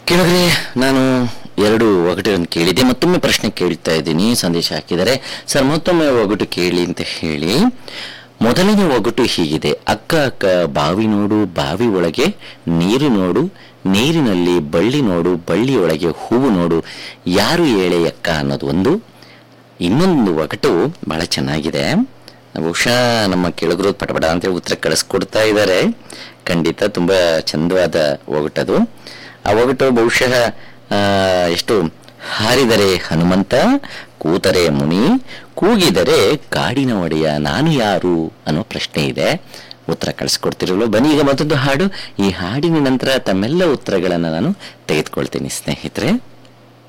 ಕೇಳಿದ್ರೆ ನಾನು ಎರಡು ಒಗಟುಗಳನ್ನು ಕೇಳಿದ್ದೆ ಮತ್ತೊಮ್ಮೆ ಪ್ರಶ್ನೆ ಕೇಳ್ತಾ ಇದ್ದೀನಿ ಸಂದೇಶ ಹಾಕಿದರೆ ಸರ್ ಮತ್ತೊಮ್ಮೆ ಒಗಟು ಕೇಳಿ ಅಂತ ಹೇಳಿ ಮೊದಲನೇ ಒಗಟು ಹೀಗಿದೆ ಅಕ್ಕ ಅಕ್ಕ ಬಾವಿ ನೋಡು ಬಾವಿ ಒಳಗೆ ನೀರು ನೋಡು ನೀರಿನಲ್ಲಿ ಬಳ್ಳಿ ನೋಡು ಬಳ್ಳಿಯೊಳಗೆ ಹೂವು ನೋಡು ಯಾರು ಏಳೆ ಅಕ್ಕ ಅನ್ನೋದು ಒಂದು ಇನ್ನೊಂದು ಒಗಟು ಬಹಳ ಚೆನ್ನಾಗಿದೆ ಬಹುಶಃ ನಮ್ಮ ಕೆಳಗರು ಪಟಪಟ ಅಂತ ಉತ್ತರ ಕಳಿಸ್ಕೊಡ್ತಾ ಇದ್ದಾರೆ ಖಂಡಿತ ತುಂಬಾ ಚಂದವಾದ ಒಗಟದು ಆ ಒಗಟು ಬಹುಶಃ ಆ, ಎಷ್ಟು ಹಾರಿದರೆ ಹನುಮಂತ ಕೂತರೆ ಮುನಿ ಕೂಗಿದರೆ ಕಾಡಿನ ಒಡೆಯ ನಾನು ಯಾರು ಅನ್ನೋ ಪ್ರಶ್ನೆ ಇದೆ ಉತ್ತರ ಕಳಿಸ್ಕೊಡ್ತಿರಲು ಬನ್ನಿ ಈಗ ಮತ್ತೊಂದು ಹಾಡು ಈ ಹಾಡಿನ ನಂತರ ತಮ್ಮೆಲ್ಲ ಉತ್ತರಗಳನ್ನು ನಾನು ತೆಗೆದುಕೊಳ್ತೀನಿ ಸ್ನೇಹಿತರೆ